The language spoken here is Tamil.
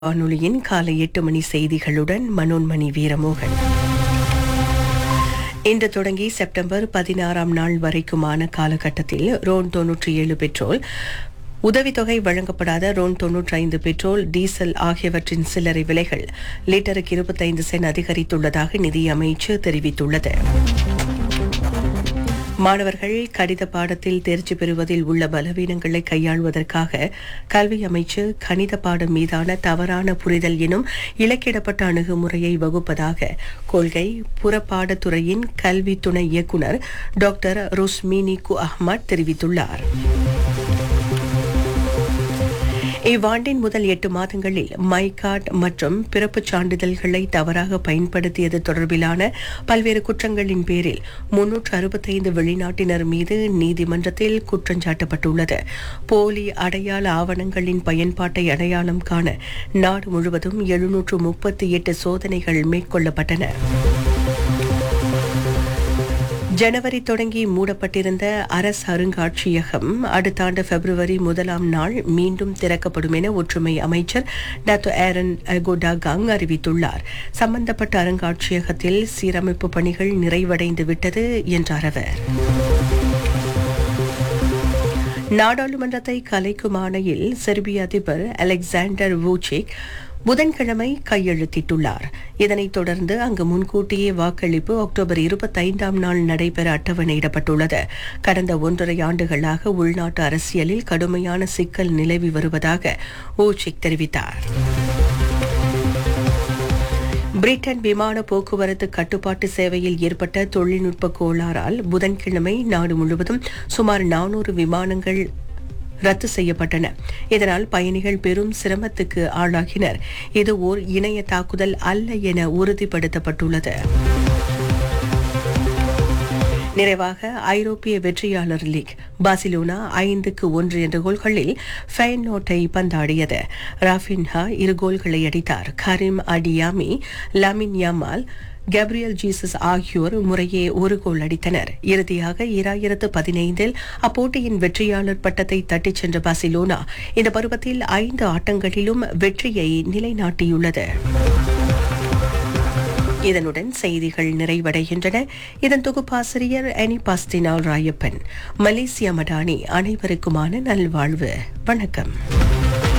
வானொலியின் காலை எட்டு மணி செய்திகளுடன் மனோன்மணி வீரமோகன் இன்று தொடங்கி செப்டம்பர் பதினாறாம் நாள் வரைக்குமான காலகட்டத்தில் ரோன் தொன்னூற்றி ஏழு பெட்ரோல் உதவித்தொகை வழங்கப்படாத ரோன் தொன்னூற்றி ஐந்து பெட்ரோல் டீசல் ஆகியவற்றின் சில்லறை விலைகள் லிட்டருக்கு இருபத்தைந்து சென்ட் அதிகரித்துள்ளதாக நிதி அமைச்சு தெரிவித்துள்ளது மாணவர்கள் கணித பாடத்தில் தேர்ச்சி பெறுவதில் உள்ள பலவீனங்களை கையாள்வதற்காக கல்வி அமைச்சு கணித பாடம் மீதான தவறான புரிதல் எனும் இலக்கிடப்பட்ட அணுகுமுறையை வகுப்பதாக கொள்கை புறப்பாடத்துறையின் கல்வி துணை இயக்குனர் டாக்டர் ருஸ்மினி கு அஹ்மத் தெரிவித்துள்ளார் இவ்வாண்டின் முதல் எட்டு மாதங்களில் மை கார்டு மற்றும் பிறப்புச் சான்றிதழ்களை தவறாக பயன்படுத்தியது தொடர்பிலான பல்வேறு குற்றங்களின் பேரில் முன்னூற்று அறுபத்தைந்து வெளிநாட்டினர் மீது நீதிமன்றத்தில் குற்றஞ்சாட்டப்பட்டுள்ளது போலி அடையாள ஆவணங்களின் பயன்பாட்டை அடையாளம் காண நாடு முழுவதும் எழுநூற்று முப்பத்தி எட்டு சோதனைகள் மேற்கொள்ளப்பட்டன ஜனவரி தொடங்கி மூடப்பட்டிருந்த அரசு அருங்காட்சியகம் அடுத்த ஆண்டு பிப்ரவரி முதலாம் நாள் மீண்டும் திறக்கப்படும் என ஒற்றுமை அமைச்சர் டாக்டர் ஏரன் கோடாகாங் அறிவித்துள்ளார் சம்பந்தப்பட்ட அருங்காட்சியகத்தில் சீரமைப்பு பணிகள் நிறைவடைந்து விட்டது என்றார் அவர் நாடாளுமன்றத்தை கலைக்கும் ஆணையில் செர்பிய அதிபர் அலெக்சாண்டர் வூச்சிக் புதன்கிழமை கையெழுத்திட்டுள்ளார் இதனைத் தொடர்ந்து அங்கு முன்கூட்டியே வாக்களிப்பு அக்டோபர் இருபத்தைந்தாம் நாள் நடைபெற அட்டவணையிடப்பட்டுள்ளது கடந்த ஒன்றரை ஆண்டுகளாக உள்நாட்டு அரசியலில் கடுமையான சிக்கல் நிலவி வருவதாக ஊச்சிக் தெரிவித்தார் பிரிட்டன் விமான போக்குவரத்து கட்டுப்பாட்டு சேவையில் ஏற்பட்ட தொழில்நுட்ப கோளாறால் புதன்கிழமை நாடு முழுவதும் சுமார் நானூறு விமானங்கள் ரத்து செய்யப்பட்டன இதனால் பயணிகள் பெரும் சிரமத்துக்கு ஆளாகினர் இது ஓர் இணைய தாக்குதல் அல்ல என உறுதிப்படுத்தப்பட்டுள்ளது நிறைவாக ஐரோப்பிய வெற்றியாளர் லீக் பார்சிலோனா ஐந்துக்கு ஒன்று என்ற கோல்களில் ஃபைனோட்டை பந்தாடியது ராஃபின்ஹா இரு கோல்களை அடித்தார் Karim Adeyemi Lamine Yamal Gabriel Jesus ஆகியோர் முறையே ஒரு கோல் அடித்தனர் இறுதியாக இராயிரத்து பதினைந்தில் அப்போட்டியின் வெற்றியாளர் பட்டத்தை தட்டிச் சென்ற பார்சிலோனா இந்த பருவத்தில் ஐந்து ஆட்டங்களிலும் வெற்றியை நிலைநாட்டியுள்ளது இதனுடன் செய்திகள் நிறைவடைகின்றன இதன் தொகுப்பாசிரியர் அனி பாஸ்தினால் ராயப்பன் மலேசியா மடானி அனைவருக்குமான நல்வாழ்வு வணக்கம்